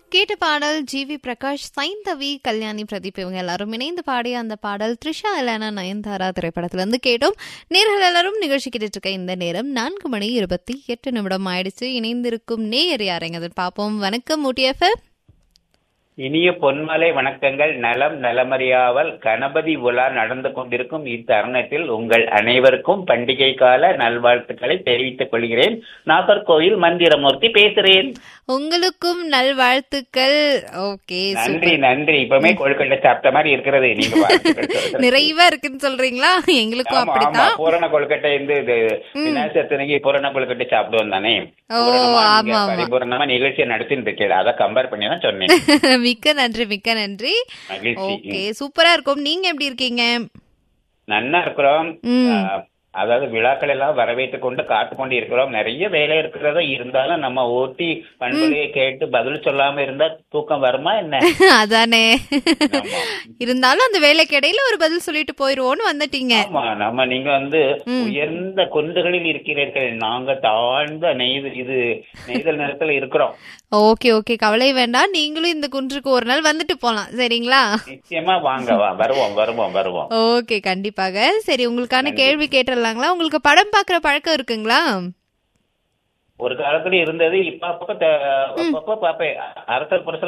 கேட்ட பாடல் G V Prakash Saindhavi Kalyani Pradeep இவங்க எல்லாரும் இணைந்து பாடிய அந்த பாடல் த்ரிஷா இலானா நயன்தாரா திரைப்படத்துல இருந்து கேட்டோம் நேர்கள் எல்லாரும் நிகழ்ச்சி கேட்டுட்டு இருக்க இந்த நேரம் நான்கு மணி இருபத்தி எட்டு நிமிடம் ஆயிடுச்சு இணைந்திருக்கும் நேயர் யாரைங்க பார்ப்போம் வணக்கம் ஊட்டியஃப இனிய பொன்மலை வணக்கங்கள் நலம் நலமறியாவல் கணபதி உலா நடந்து கொண்டிருக்கும் இத்தருணத்தில் உங்கள் அனைவருக்கும் பண்டிகை கால நல்வாழ்த்துக்களை தெரிவித்துக் கொள்கிறேன் நாகர்கோவில் மந்திரமூர்த்தி பேசுறேன் உங்களுக்கும் நல்வாழ்த்துக்கள் ஓகே நன்றி நன்றி இப்பவுமே கொழுக்கட்டை சாப்பிட்ட மாதிரி இருக்கிறது நீங்க வாழ்த்துக்கள் சொல்றது. நிறைவா இருக்குன்னு சொல்றீங்களா எங்களுக்கும் ஆமா, ஆமா, அப்படித்தான் பூரண கொழுக்கட்டை இந்த இது என்ன சத்துனக்கு பூரண கொழுக்கட்டை சாப்பிடுவோம் தானே ஓ, பூரணமா நீங்க ஆமா, ஆமா. பரிபூரணமா நிகழ்ச்சியை நடத்திட்டு இருக்கேன் அதை கம்பேர் பண்ணி தான் சொன்னேன் மிக்க நன்றி மிக்க நன்றி மகிழ்ச்சி ஓகே சூப்பரா இருக்கும் நீங்க எப்படி இருக்கீங்க நன்னா இருக்கிறோம் ம். ஆஹ், அதாவது விழாக்கள் எல்லாம் வரவேற்று கொண்டு காத்து கொண்டு இருக்கிறோம் நிறைய வேலை இருக்கிறதா இருந்தாலும் நம்ம ஓட்டி பண்புலையை கேட்டு பதில் சொல்லாம இருந்தா தூக்கம் வருமா என்ன அதானே ஆமா. இருந்தாலும் அந்த வேலைக்கு இடையில ஒரு பதில் சொல்லிட்டு போயிருவோம்னு வந்துட்டீங்க ஆமா நம்ம நீங்க வந்து உயர்ந்த குன்றுகளில் இருக்கிறீர்கள் நாங்க தாழ்ந்த நெய்து இது நெய்தல் நிலத்துல இருக்கிறோம் ஓகே ஓகே கவலை வேண்டாம் நீங்களும் இந்த குன்றுக்கு ஒரு நாள் வந்துட்டு போலாம் சரிங்களா நிச்சயமா வாங்க வா வருவோம் வருவோம் வருவோம் ஓகே கண்டிப்பாக சரி உங்களுக்கான கேள்வி கேட்டுடலாங்களா உங்களுக்கு படம் பாக்குற பழக்கம் இருக்குங்களா ஒரு காலத்துல இருந்தது இப்ப அப்பப்ப த- அப்பப்ப பாப்பேன் அரசர் புரசல்